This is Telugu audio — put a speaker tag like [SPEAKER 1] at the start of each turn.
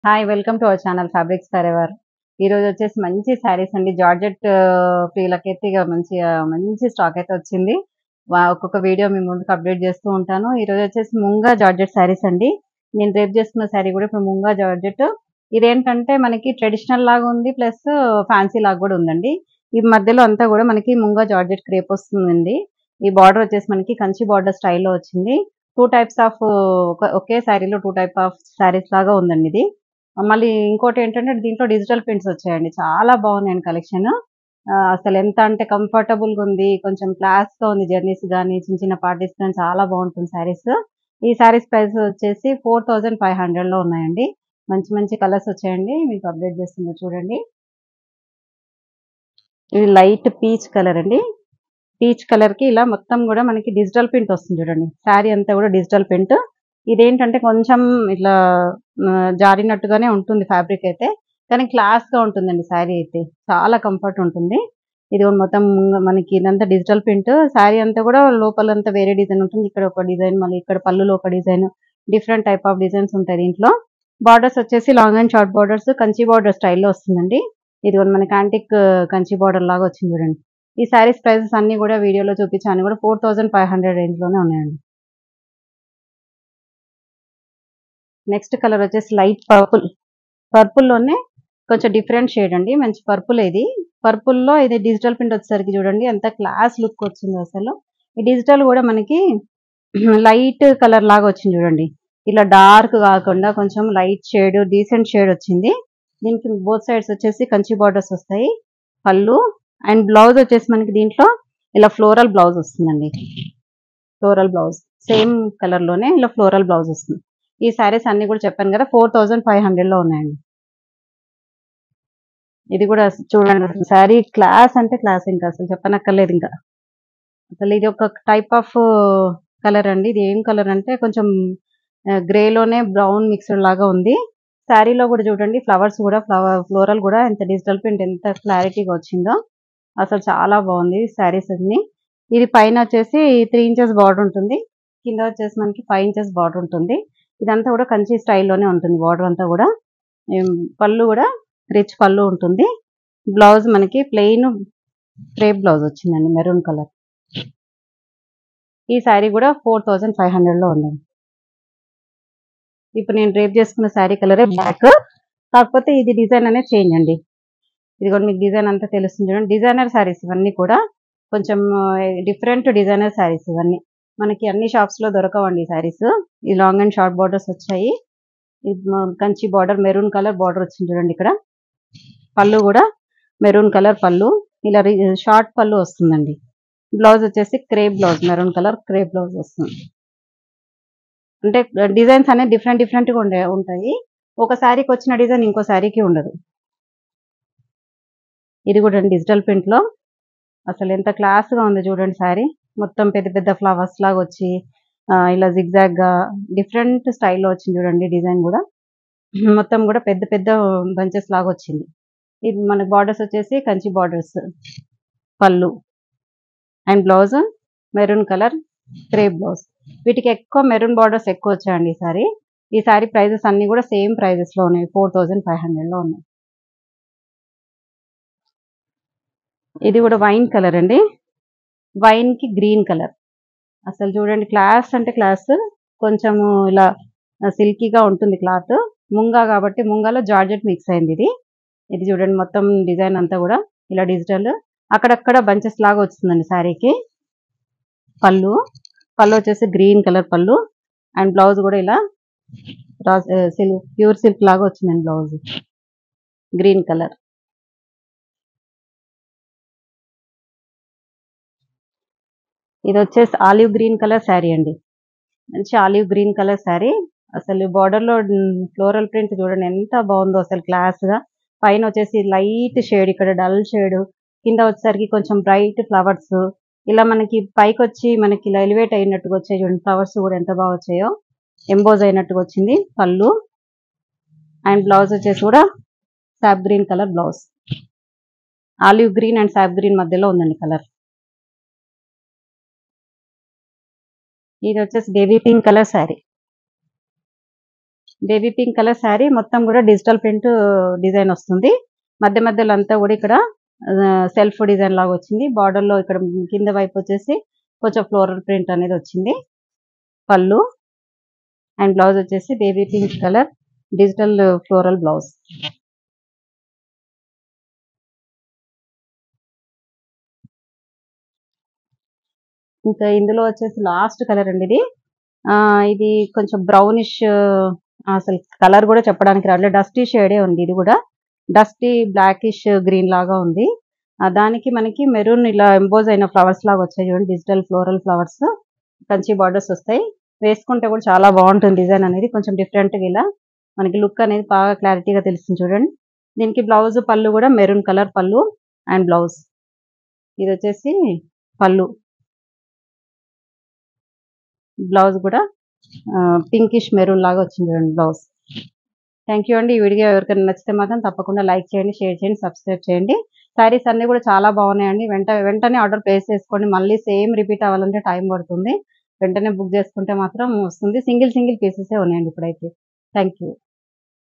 [SPEAKER 1] hi welcome to our channel fabrics for ever ఈ రోజు వచ్చేసి మంచి శారీస్ అండి జార్జెట్ ఫ్రీలకైతే ఇక మంచి ఆ, మంచి స్టాక్ అయితే వచ్చింది వా- ఒక్కొక్క వీడియో మీ ముందుకు అప్డేట్ చేస్తూ ఉంటాను ఈ రోజు వచ్చేసి ముంగా జార్జెట్ శారీస్ అండి నేను రేపు చేసుకున్న శారీ కూడా ఇప్పుడు ముంగా జార్జెట్ ఇదేంటంటే మనకి ట్రెడిషనల్ లాగా ఉంది ప్లస్ ఫ్యాన్సీ లాగా కూడా ఉందండి ఈ మధ్యలో అంతా కూడా మనకి ముంగా జార్జెట్ క్రేప్ వస్తుందండి ఈ బార్డర్ వచ్చేసి మనకి కంచి బార్డర్ స్టైల్లో వచ్చింది టూ టైప్స్ ఆఫ్ ఒకే శారీలో టూ టైప్ ఆఫ్ శారీస్ లాగా ఉందండి ఇది మళ్ళీ ఇంకోటి ఏంటంటే దీంట్లో డిజిటల్ ప్రింట్స్ వచ్చాయండి చాలా బాగున్నాయండి కలెక్షన్ అసలు ఎంత అంటే కంఫర్టబుల్ గా ఉంది కొంచెం క్లాస్ గా ఉంది జర్నీస్ కానీ చిన్న చిన్న పార్టీస్ కానీ చాలా బాగుంటుంది శారీస్ ఈ శారీస్ ప్రైస్ వచ్చేసి ఫోర్ థౌజండ్ ఫైవ్ హండ్రెడ్ లో ఉన్నాయండి మంచి మంచి కలర్స్ వచ్చాయండి మీకు అప్డేట్ చేస్తుంది చూడండి ఇది లైట్ పీచ్ కలర్ అండి పీచ్ కలర్ కి ఇలా మొత్తం కూడా మనకి డిజిటల్ ప్రింట్ వస్తుంది చూడండి శారీ అంతా కూడా డిజిటల్ ప్రింట్ ఇదేంటంటే కొంచెం ఇట్లా ఆ, జారినట్టుగానే ఉంటుంది ఫ్యాబ్రిక్ అయితే కానీ క్లాస్ గా ఉంటుందండి శారీ అయితే చాలా కంఫర్ట్ ఉంటుంది ఇది మొత్తం మనకి ఇదంతా డిజిటల్ ప్రింట్ శారీ అంతా కూడా లోపలంతా వేరే డిజైన్ ఉంటుంది ఇక్కడ ఒక డిజైన్ మళ్ళీ ఇక్కడ పళ్ళులో ఒక design different type of designs ఉంటాయి దీంట్లో బార్డర్స్ వచ్చేసి long and short borders Kanchi border స్టైల్లో వస్తుందండి ఇది కూడా మనకి యాంటిక్ కంచి బార్డర్ లాగా వచ్చింది చూడండి ఈ శారీస్ ప్రైసెస్ అన్ని కూడా వీడియోలో చూపించాను కూడా four thousand five hundred range లోనే ఉన్నాయండి నెక్స్ట్ కలర్ వచ్చేసి లైట్ పర్పుల్ పర్పుల్ లోనే కొంచెం డిఫరెంట్ షేడ్ అండి మంచి పర్పుల్ ఇది పర్పుల్ లో ఇది డిజిటల్ ప్రింట్ వచ్చేసరికి చూడండి ఎంత క్లాస్ లుక్ వచ్చింది అసలు ఈ డిజిటల్ కూడా మనకి లైట్ కలర్ లాగా వచ్చింది చూడండి ఇలా డార్క్ కాకుండా కొంచెం లైట్ షేడ్ డీసెంట్ షేడ్ వచ్చింది దీనికి బోత్ సైడ్స్ వచ్చేసి కంచి బార్డర్స్ వస్తాయి పళ్ళు అండ్ బ్లౌజ్ వచ్చేసి మనకి దీంట్లో ఇలా ఫ్లోరల్ బ్లౌజ్ వస్తుందండి ఫ్లోరల్ బ్లౌజ్ సేమ్ కలర్ లోనే ఇలా ఫ్లోరల్ బ్లౌజ్ వస్తుంది ఈ శారీస్ అన్ని కూడా చెప్పాను కదా ఫోర్ థౌజండ్ ఫైవ్ హండ్రెడ్ లో ఉన్నాయండి ఇది కూడా చూడండి శారీ క్లాస్ అంటే క్లాస్ ఇంకా అసలు చెప్పనక్కర్లేదు ఇంకా అసలు ఇది ఒక టైప్ ఆఫ్ కలర్ అండి ఇది ఏం కలర్ అంటే కొంచెం గ్రే లోనే బ్రౌన్ మిక్స్డ్ లాగా ఉంది శారీలో కూడా చూడండి ఫ్లవర్స్ కూడా ఫ్లవర్ ఫ్లోరల్ కూడా ఎంత డిజిటల్ ప్రింట్ ఎంత క్లారిటీగా వచ్చిందో అసలు చాలా బాగుంది శారీస్ అన్ని ఇది పైన వచ్చేసి త్రీ ఇంచెస్ బార్డర్ ఉంటుంది కింద వచ్చేసి మనకి ఫైవ్ ఇంచెస్ బార్డర్ ఉంటుంది ఇదంతా కూడా కంచి స్టైల్లోనే ఉంటుంది బార్డర్ అంతా కూడా ఏం, పళ్ళు కూడా రిచ్ పళ్ళు ఉంటుంది బ్లౌజ్ మనకి ప్లెయిన్ క్రేప్ బ్లౌజ్ వచ్చిందండి మెరూన్ కలర్ ఈ శారీ కూడా ఫోర్ థౌజండ్ ఫైవ్ హండ్రెడ్ లో ఉందండి ఇప్పుడు నేను డ్రేప్ చేసుకున్న శారీ కలరే బ్లాక్ కాకపోతే ఇది డిజైన్ అనేది చేంజ్ అండి ఇది కూడా మీకు డిజైన్ అంతా తెలుస్తుంది చూడండి డిజైనర్ శారీస్ ఇవన్నీ కూడా కొంచెం డిఫరెంట్ డిజైనర్ శారీస్ ఇవన్నీ మనకి అన్ని షాప్స్ లో దొరకవండి శారీస్ ఈ లాంగ్ అండ్ షార్ట్ బార్డర్స్ వచ్చాయి ఇది మ- Kanchi border maroon colour border వచ్చింది చూడండి ఇక్కడ పళ్ళు కూడా మెరూన్ కలర్ పళ్ళు ఇలా షార్ట్ పళ్ళు వస్తుందండి బ్లౌజ్ వచ్చేసి crepe blouse maroon colour crepe blouse వస్తుంది అంటే డిజైన్స్ అనేవి డిఫరెంట్ డిఫరెంట్ గా ఉండే ఉంటాయి ఒక శారీకి వచ్చిన డిజైన్ ఇంకో శారీకి ఉండదు ఇది కూడా డిజిటల్ ప్రింట్ లో అసలు ఎంత క్లాస్ గా ఉంది చూడండి శారీ మొత్తం పెద్ద పెద్ద ఫ్లవర్స్ లాగా వచ్చి ఆ, ఇలా జిగ్జాగ్ గా డిఫరెంట్ స్టైల్లో వచ్చింది చూడండి డిజైన్ కూడా మొత్తం కూడా పెద్ద పెద్ద బంచెస్ లాగా వచ్చింది ఇది మన బార్డర్స్ వచ్చేసి కంచి బార్డర్స్ పళ్ళు and blouse maroon colour crepe blouse వీటికి ఎక్కువ మెరూన్ బార్డర్స్ ఎక్కువ వచ్చాయండి ఈ సారీ ఈ సారీ ప్రైజెస్ అన్ని కూడా సేమ్ ప్రైజెస్ లో ఉన్నాయి ఫోర్ థౌజండ్ ఫైవ్ హండ్రెడ్ లో ఉన్నాయి ఇది కూడా వైన్ కలర్ అండి వైన్ కి గ్రీన్ కలర్ అసలు చూడండి క్లాస్ అంటే క్లాస్ కొంచెము ఇలా సిల్కీగా ఉంటుంది క్లాత్ ముంగా కాబట్టి ముంగాలో జార్జెట్ మిక్స్ అయింది ఇది ఇది చూడండి మొత్తం డిజైన్ అంతా కూడా ఇలా డిజిటల్ అక్కడక్కడ బంచెస్ లాగా వస్తుందండి శారీకి పళ్ళు పళ్ళు వచ్చేసి గ్రీన్ కలర్ పళ్ళు అండ్ బ్లౌజ్ కూడా ఇలా సిల్క్ ప్యూర్ సిల్క్ లాగా వచ్చిందండి బ్లౌజ్ గ్రీన్ కలర్ ఇది వచ్చేసి ఆలివ్ గ్రీన్ కలర్ శారీ అండి మంచి ఆలివ్ గ్రీన్ కలర్ శారీ అసలు border లో ఫ్లోరల్ ప్రింట్ చూడండి ఎంత బాగుందో అసలు క్లాస్ గా పైన వచ్చేసి లైట్ షేడ్ ఇక్కడ డల్ షేడ్ కింద వచ్చేసరికి కొంచెం బ్రైట్ ఫ్లవర్స్ ఇలా మనకి పైకి వచ్చి మనకి ఇలా ఎలివేట్ అయినట్టుగా వచ్చాయి చూడండి ఫ్లవర్స్ కూడా ఎంత బాగా వచ్చాయో ఎంబోజ్ అయినట్టుగా వచ్చింది పళ్ళు అండ్ బ్లౌజ్ వచ్చేసి కూడా sap green colour blouse olive green and sap green మధ్యలో ఉందండి కలర్ ఇది వచ్చేసి baby pink colour sari baby pink colour sari మొత్తం కూడా డిజిటల్ ప్రింట్ డిజైన్ వస్తుంది మధ్య మధ్యలో అంతా కూడా ఇక్కడ సెల్ఫ్ డిజైన్ లాగా వచ్చింది బార్డర్ లో ఇక్కడ కింద వైపు వచ్చేసి కొంచెం ఫ్లోరల్ ప్రింట్ అనేది వచ్చింది పళ్ళు అండ్ బ్లౌజ్ వచ్చేసి baby pink colour digital floral blouse ఇంకా ఇందులో వచ్చేసి లాస్ట్ కలర్ అండి ఇది ఆ ఇది కొంచెం బ్రౌనిష్ అసలు కలర్ కూడా చెప్పడానికి రావట్లేదు డస్టీ షేడే ఉంది ఇది కూడా డస్టీ బ్లాకిష్ గ్రీన్ లాగా ఉంది ఆ దానికి మనకి మెరూన్ ఇలా ఎంబోజ్ అయిన ఫ్లవర్స్ లాగా వచ్చాయి చూడండి digital floral flowers Kanchi borders వస్తాయి వేసుకుంటే కూడా చాలా బాగుంటుంది డిజైన్ అనేది కొంచెం డిఫరెంట్గా ఇలా మనకి లుక్ అనేది బాగా క్లారిటీగా తెలుస్తుంది చూడండి దీనికి బ్లౌజ్ పళ్ళు కూడా మెరూన్ కలర్ పళ్ళు అండ్ బ్లౌజ్ ఇది వచ్చేసి పళ్ళు బ్లౌజ్ కూడా పింకిష్ మెరూన్ లాగా వచ్చింది చూడండి బ్లౌజ్ థ్యాంక్ యూ అండి ఈ వీడియో ఎవరికైనా నచ్చితే మాత్రం తప్పకుండా లైక్ చేయండి షేర్ చేయండి సబ్స్క్రైబ్ చేయండి శారీస్ అన్ని కూడా చాలా బాగున్నాయండి వెంట వెంటనే ఆర్డర్ ప్లేస్ చేసుకోండి మళ్ళీ సేమ్ రిపీట్ అవ్వాలంటే టైం పడుతుంది వెంటనే బుక్ చేసుకుంటే మాత్రం వస్తుంది సింగిల్ సింగిల్ పీసెసే ఉన్నాయండి ఇప్పుడైతే థ్యాంక్ యూ